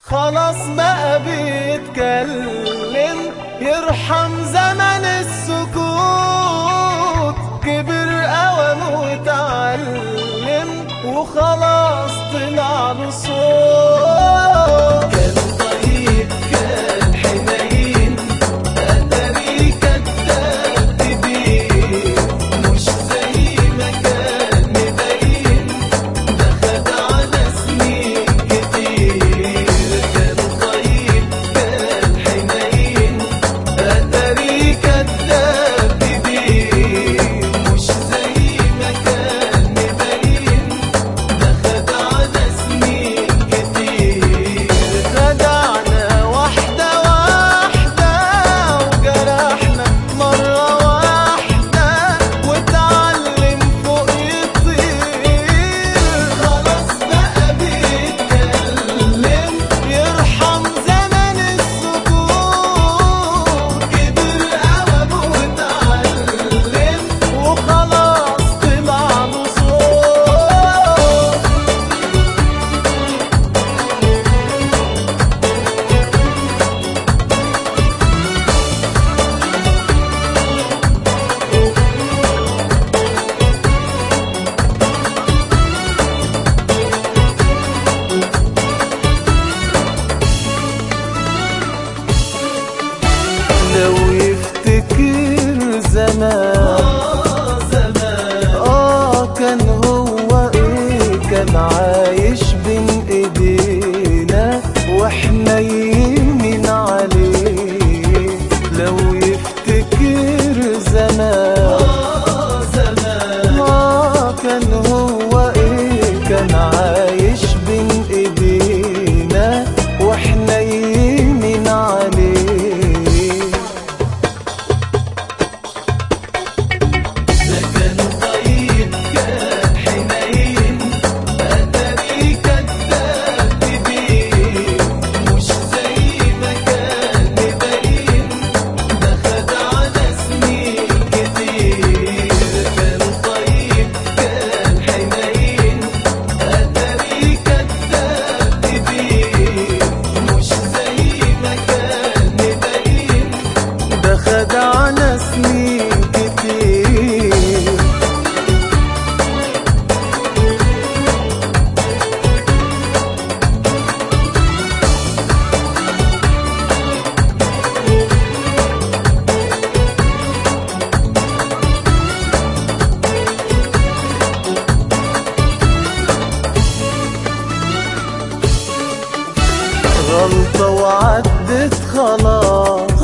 خلاص بقى بيتكلم يرحم زمن السكوت كبر قوم وتعلم وخلاص طلع له صوت كان طيب كان حنين أدري كداب كبير مش زي ما كان مبين ده خد على سنين كتير كان طيب كان حنين أدري كداب كبير مش زي ما كان مبين ده خد على سنين كتير خدعنا واحدة واحدة وجرحنا مرة واحدة واتعلم فوق يطير خلاص بقى بيتكلم يرحم زمن السكوت كبر قوم واتعلم وخلاص طلع له صوت لو يفتكر زمان اه كان هو ايه كان عايش بين ايدينا واحنا يمين عليه لو يفتكر زمان اه كان هو ايه كان عايش بين ايدينا واحنا يمين عليه ده كان طيب كان حنين أدري كداب كبير مش زي ما كان مبين ده خد على سنين كتير كان طيب كان حنين أدري كداب كبير مش زي ما كان مبين ده خد على سنين كتير غلطة وعدت خلاص